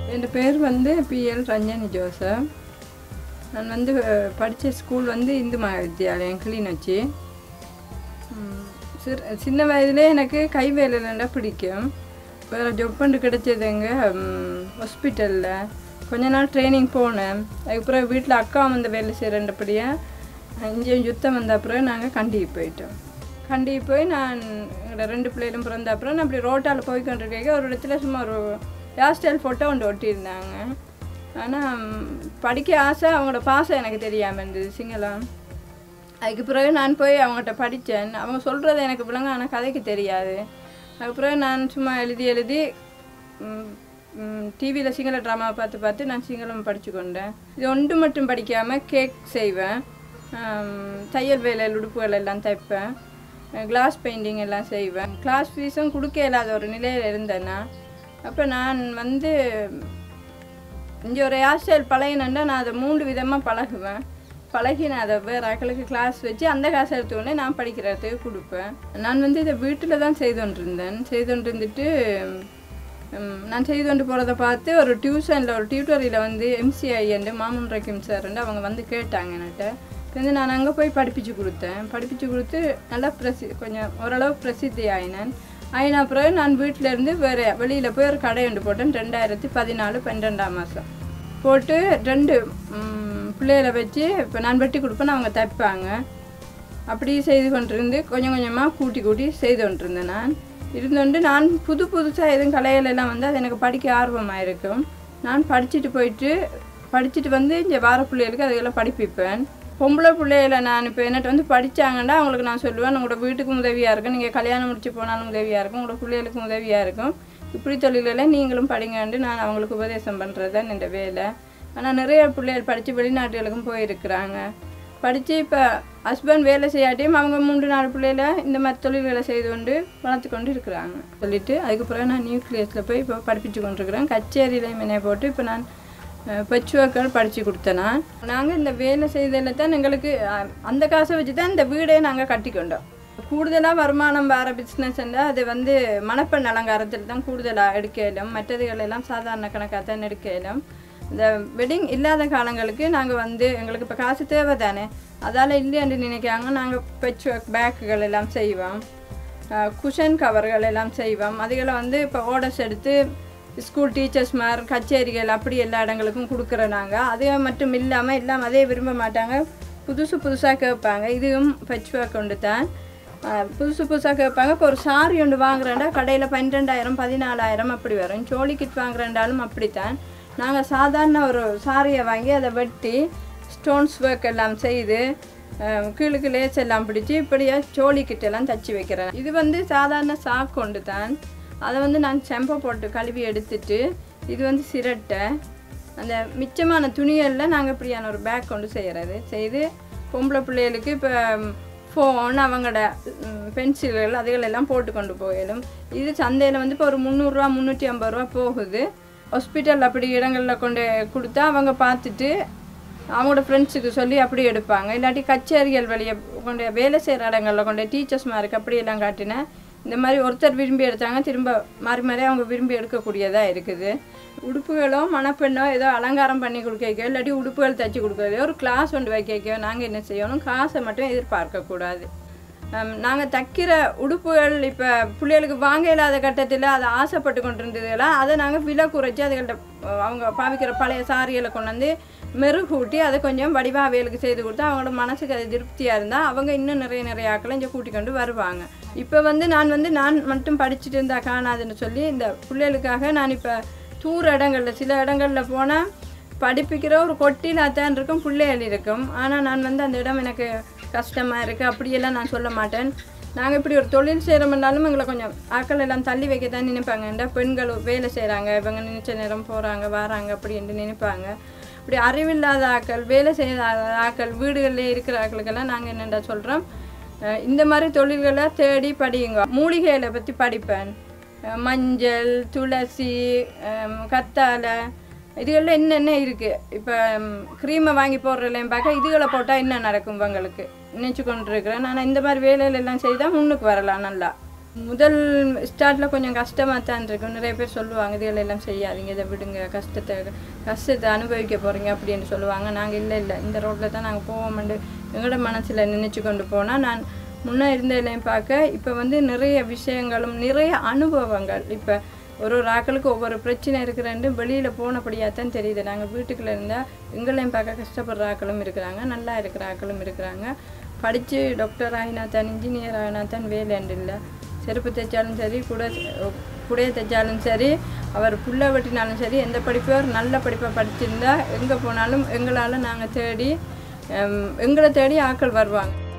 என் பேர் வந்து PL Ranjani Joseph நான் வந்து படித்த ஸ்கூல் வந்து இந்து மகா வித்தியாலயம் கிளிநொச்சி ம், சிறு சின்ன வயதிலே எனக்கு கை வேலைலண்டா பிடிக்கும் வேறு ஜொப் பண்ணி கிடைச்சதுங்க ஹாஸ்பிட்டலில் கொஞ்ச நாள் ட்ரைனிங் போனேன் அதுக்கப்புறம் வீட்டில் அக்கா வந்து வேலை செய்கிறன்றபடியாக இங்கேயும் யுத்தம் வந்த அப்புறம் நாங்கள் கண்டிக்கு போயிட்டோம் கண்டிக்கு போய் நான் எங்களோட ரெண்டு பிள்ளைகளும் பிறந்த அப்புறம் நான் அப்படி ரோட்டால் போய் கொண்டிருக்கேன் ஒரு இடத்துல சும்மா ஒரு ஹேர் ஸ்டைல் ஃபோட்டோ ஒன்று ஒட்டியிருந்தாங்க ஆனால் படிக்க ஆசை அவங்களோட பாசம் எனக்கு தெரியாமல் இருந்தது சிங்களம் அதுக்கு பிறகு நான் போய் அவங்ககிட்ட படித்தேன் அவங்க சொல்கிறது எனக்கு விளங்க ஆனால் கதைக்கு தெரியாது அதுக்கு பிறகு நான் சும்மா எழுதி எழுதி டிவியில் சிங்கள ட்ராமா பார்த்து பார்த்து நான் சிங்களம் படித்து கொண்டேன் இது ஒன்று மட்டும் படிக்காமல் கேக் செய்வேன் ஆம், தையல் வேலை உடுப்புகள் எல்லாம் தைப்பேன் கிளாஸ் பெயிண்டிங் எல்லாம் செய்வேன் கிளாஸ் ஃபீஸும் கொடுக்க இல்லாத ஒரு நிலையில் இருந்தேன்னா அப்போ நான் வந்து இங்கே ஒரு ஹேர் ஸ்டைல் பழகினேன்டா நான் அதை மூன்று விதமாக பழகுவேன் பழகி நான் அதை வேறு ஆக்களுக்கு கிளாஸ் வச்சு அந்த காசு எடுத்துக்கொண்டே நான் படிக்கிறதுக்கு கொடுப்பேன் நான் வந்து இதை வீட்டில் தான் செய்து கொண்டிருந்தேன் செய்து கொண்டிருந்துட்டு ம், நான் செய்து கொண்டு போகிறத பார்த்து ஒரு டியூஷனில் ஒரு டியூட்டரியில் வந்து எம்சிஐ என்று மாமன் ரக்கிம் சார்ண்டு அவங்க வந்து கேட்டாங்க என்கிட்ட வந்து நான் அங்கே போய் படிப்பிச்சு கொடுத்தேன் படிப்பிச்சு கொடுத்து நல்லா பிரசி கொஞ்சம் ஓரளவு பிரசித்தி ஆயினேன் ஆயின பிறகு நான் வீட்டில் இருந்து வேறு வெளியில் போய் ஒரு கடை ஒன்று போட்டேன் ரெண்டாயிரத்தி பதினாலு பன்னெண்டாம் மாதம் போட்டு ரெண்டு ம், பிள்ளைகளை வச்சு இப்போ நான் வெட்டி கொடுப்பேன் அவங்க தைப்பாங்க அப்படி செய்து கொண்டிருந்து கொஞ்சம் கொஞ்சமாக கூட்டி கூட்டி செய்து கொண்டிருந்தேன் நான் இருந்துകൊണ്ട് நான் புது புதுசாக எதுவும் கலைகள் எல்லாம் வந்து அது எனக்கு படிக்க ஆர்வமாக இருக்கும் நான் படிச்சுட்டு போயிட்டு படிச்சுட்டு வந்து இங்கே வார பிள்ளைகளுக்கு அதுக்கெல்லாம் படிப்பிப்பேன் பொம்பளை பிள்ளைகளை நான் இப்போ என்னட்ட வந்து படித்தாங்கன்னா அவங்களுக்கு நான் சொல்லுவேன் உங்களோட வீட்டுக்கும் உதவியாக இருக்கும் நீங்கள் கல்யாணம் முடிச்சு போனாலும் உதவியாக இருக்கும் உங்களோட பிள்ளைகளுக்கும் உதவியாக இருக்கும் இப்படி தொழிலெல்லாம் நீங்களும் படிங்கன்ட்டு நான் அவங்களுக்கு உபதேசம் பண்ணுறது தான் இந்த வேலை ஆனால் நிறைய பிள்ளைகள் படித்து வெளிநாட்டுகளுக்கும் போயிருக்கிறாங்க படித்து இப்போ ஹஸ்பண்ட் வேலை செய்யாட்டியும் அவங்க மூன்று நாலு பிள்ளையில இந்த மாதிரி தொழில்களை செய்து கொண்டு வளர்த்து கொண்டு இருக்கிறாங்க சொல்லிட்டு அதுக்கு பிறகு நான் நியூக்ளியஸில் போய் இப்போ படிப்பிச்சு கொண்டிருக்கிறேன் கச்சேரியில் மினை போட்டு இப்போ நான் பச்சுவாக்கள் படித்து கொடுத்தேனா நாங்கள் இந்த வேலை செய்ததில் தான் எங்களுக்கு அஹ், அந்த காசை வச்சு தான் இந்த வீடே நாங்கள் கட்டிக்கொண்டோம் கூடுதலாக வருமானம் வர பிஸ்னஸ் அது வந்து மணப்பெண் அலங்காரத்தில் தான் கூடுதலாக எடுக்க இயலும் மற்றதுகள் எல்லாம் சாதாரண கணக்காக தான் எடுக்க இயலும் இந்த வெட்டிங் இல்லாத காலங்களுக்கு நாங்கள் வந்து எங்களுக்கு இப்போ காசு தேவை தானே அதால் இல்லைன்னு நினைக்காங்க நாங்கள் பெச் பேக்குகள் எல்லாம் செய்வோம் குஷன் கவர்கள் எல்லாம் செய்வோம் அதுகளை வந்து இப்போ ஆர்டர்ஸ் எடுத்து ஸ்கூல் டீச்சர்ஸ் மாதிரி கச்சேரிகள் அப்படி எல்லா இடங்களுக்கும் கொடுக்குறோம் நாங்கள் அது மட்டும் இல்லாமல் எல்லாம் அதே விரும்ப மாட்டாங்க புதுசு புதுசாக கேட்பாங்க இதுவும் பெச் ஒர்க் கொண்டு தான் அஹ், புதுசு புதுசாக கேட்பாங்க இப்போ ஒரு சாரி ஒன்று வாங்குறேன்டா கடையில் பன்னிரெண்டாயிரம் பதினாலாயிரம் அப்படி வரும் சோழி கிட் வாங்குறேன்டாலும் அப்படித்தான் நாங்கள் சாதாரண ஒரு சாரியை வாங்கி அதை வெட்டி ஸ்டோன்ஸ் ஒர்க் எல்லாம் செய்து அஹ், கீழுக்கு லேஸ் எல்லாம் பிடிச்சி இப்படியே சோழி கிட்ட எல்லாம் தச்சு வைக்கிறேன் இது வந்து சாதாரண சாக்கு கொண்டு தான் அதை வந்து நான் செம்பை போட்டு கழுவி எடுத்துட்டு இது வந்து சிரட்டை அந்த மிச்சமான துணிகளில் நாங்கள் இப்படியான ஒரு பேக் கொண்டு செய்கிறது செய்து பொம்பளை பிள்ளைகளுக்கு இப்போ ஃபோன் அவங்களோட பென்சில்கள் அதுகளெல்லாம் போட்டு கொண்டு போயிடும் இது சந்தையில் வந்து இப்போ ஒரு முந்நூறுரூவா முந்நூற்றி ஐம்பது ரூபா போகுது ஹாஸ்பிட்டல் அப்படி இடங்களில் கொண்டு கொடுத்தா அவங்க பார்த்துட்டு அவங்களோட ஃப்ரெண்ட்ஸுக்கு சொல்லி அப்படி எடுப்பாங்க இல்லாட்டி கச்சேரிகள் வெளியே கொண்டு வேலை செய்கிற இடங்களில் கொண்டு டீச்சர்ஸ் மாருக்கு அப்படியெல்லாம் காட்டினேன் இந்த மாதிரி ஒருத்தர் விரும்பி எடுத்தாங்க திரும்ப மாறி மாறி அவங்க விரும்பி எடுக்கக்கூடியதாக இருக்குது உடுப்புகளோ மணப்பெண்ணோ ஏதோ அலங்காரம் பண்ணி கொடுக்க இல்லாட்டி உடுப்புகள் தைச்சி கொடுக்கறதோ ஒரு கிளாஸ் ஒன்று வைக்க நாங்கள் என்ன செய்யணும் காசை மட்டும் எதிர்பார்க்கக்கூடாது நாங்கள் தைக்கிற உடுப்புகள் இப்போ பிள்ளைகளுக்கு வாங்க இல்லாத கட்டத்தில் அதை ஆசைப்பட்டு கொண்டு இருந்ததெல்லாம் அதை நாங்கள் விலை குறைச்சி அதுகள்ட்ட அஹ், அவங்க பாவிக்கிற பழைய சாரிகளை கொண்டு வந்து மெருகூட்டி அதை கொஞ்சம் வடிவா அவைகளுக்கு செய்து கொடுத்தா அவங்களோட மனசுக்கு அது திருப்தியாக இருந்தால் அவங்க இன்னும் நிறைய நிறைய ஆக்களை இங்கே கூட்டி கொண்டு வருவாங்க இப்போ வந்து நான் வந்து நான் மட்டும் படிச்சுட்டு இருந்தா காணாதுன்னு சொல்லி இந்த பிள்ளைகளுக்காக நான் இப்போ தூர இடங்களில் சில இடங்களில் போனால் படிப்பிக்கிற ஒரு கொட்டிலாக தான் இருக்கும் பிள்ளைகள் இருக்கும் ஆனால் நான் வந்து அந்த இடம் எனக்கு கஷ்டமாக இருக்குது அப்படியெல்லாம் நான் சொல்ல மாட்டேன் நாங்கள் இப்படி ஒரு தொழில் செய்கிறோம்னாலும் எங்களை கொஞ்சம் ஆட்கள் எல்லாம் தள்ளி வைக்க தான் நினைப்பாங்கண்டா பெண்கள் வேலை செய்கிறாங்க இவங்க நினைச்ச நேரம் போகிறாங்க வராங்க அப்படின்ட்டு நினைப்பாங்க இப்படி அறிவில்லாத ஆட்கள் வேலை செய்யாத ஆட்கள் வீடுகளில் இருக்கிற ஆட்களுக்கெல்லாம் நாங்கள் என்னென்ன சொல்கிறோம் இந்த மாதிரி தொழில்களை தேடி படியுங்க மூலிகைகளை பற்றி படிப்பேன் அஹ் மஞ்சள் துளசி அஹ் கத்தாழை இதுகளில் என்னென்ன இருக்குது இப்போ க்ரீமை வாங்கி போடுறதுலையும் பார்க்க இதுகளை போட்டால் என்ன நடக்கும் உங்களுக்கு நினச்சி கொண்டு இருக்கிறேன் நான் இந்த மாதிரி வேலையில எல்லாம் செய்தால் முன்னுக்கு வரலாம் நல்லா முதல் ஸ்டார்ட்டில் கொஞ்சம் கஷ்டமாக தான் இருக்கும் நிறைய பேர் சொல்லுவாங்க இதுகள் எல்லாம் செய்யாதீங்க இதை விடுங்க கஷ்டத்தை கஷ்டத்தை அனுபவிக்க போகிறீங்க அப்படின்னு சொல்லுவாங்க நாங்கள் இல்லை இல்லை இந்த ரோட்டில் தான் நாங்கள் போவோம்ண்டு எங்களோட மனசில் நினச்சி கொண்டு போனால் நான் முன்னே இருந்ததையும் பார்க்க இப்போ வந்து நிறைய விஷயங்களும் நிறைய அனுபவங்கள் இப்போ ஒரு ஒரு ஆக்களுக்கு ஒவ்வொரு பிரச்சனை இருக்கிறேன்னு வெளியில் போனபடியாக தான் தெரியுது நாங்கள் வீட்டுக்குள்ளே இருந்தால் எங்களையும் பார்க்க கஷ்டப்படுற ஆக்களும் இருக்கிறாங்க நல்லா இருக்கிற ஆக்களும் இருக்கிறாங்க படித்து டாக்டர் ஆகினா தான் இன்ஜினியர் ஆகினா தான் வேலைண்டு இல்லை செருப்பு தைச்சாலும் சரி கூட குடைய தைச்சாலும் சரி அவர் புள்ள வெட்டினாலும் சரி எந்த படிப்போ ஒரு நல்ல படிப்பை படிச்சிருந்தா எங்கே போனாலும் எங்களால் நாங்கள் தேடி ஹம், எங்களை தேடி ஆட்கள் வருவாங்க